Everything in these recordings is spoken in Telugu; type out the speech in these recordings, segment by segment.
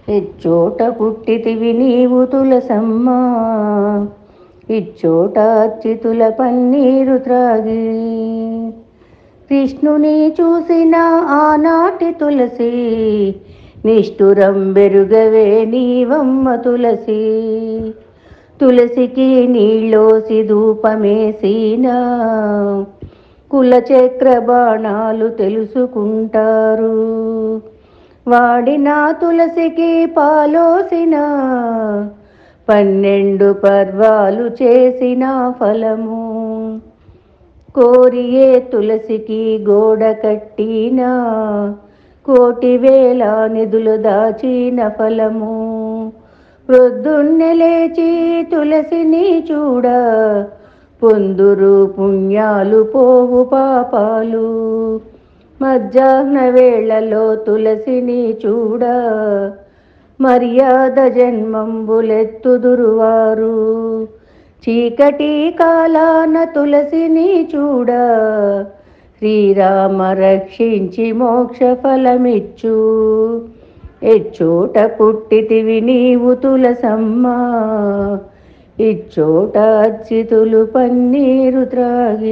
ఇచ్చోట పుట్టితివి నీవు తులసమ్మ ఇచ్చోట అచ్యుతుల పన్నీరు త్రాగి కృష్ణుని చూసిన ఆనాటి తులసి నిష్ఠురం బెరుగవే నీవమ్మ తులసి తులసికి నీళ్ళోసి ధూపమేసిన కులచక్ర బాణాలు తెలుసుకుంటారు వాడిన తులసికి పాలోసిన పన్నెండు పర్వాలు చేసిన ఫలము కోరియే తులసికి గోడ కట్టిన కోటి వేల నిధులు దాచిన ఫలము ప్రొద్దున్నే లేచి తులసిని చూడ పొందురు పుణ్యాలు పోవు పాపాలు మధ్యాహ్న వేళలో తులసిని చూడ మర్యాద జన్మంబులెత్తుదురువారు చీకటి కాలాన తులసిని చూడ శ్రీరామ రక్షించి మోక్ష ఫలమిచ్చు ఎచ్చోట పుట్టితివి నీవు తులసమ్మ ఇచ్చోట అచ్చితులు పన్నీరు త్రాగి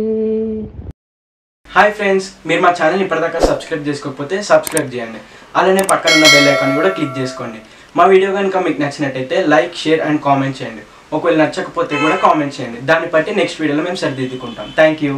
హాయ్ ఫ్రెండ్స్ మీరు మా ఛానల్ ఇప్పటిదాకా సబ్స్క్రైబ్ చేసుకోకపోతే సబ్స్క్రైబ్ చేయండి అలానే పక్కన ఉన్న బెల్ ఐకాన్ కూడా క్లిక్ చేసుకోండి మా వీడియో కనుక మీకు నచ్చినట్టయితే లైక్ షేర్ అండ్ కామెంట్ చేయండి ఒకవేళ నచ్చకపోతే కూడా కామెంట్ చేయండి దాన్ని బట్టి నెక్స్ట్ వీడియోలో మేము సరిదిద్దుకుంటాం థ్యాంక్ యూ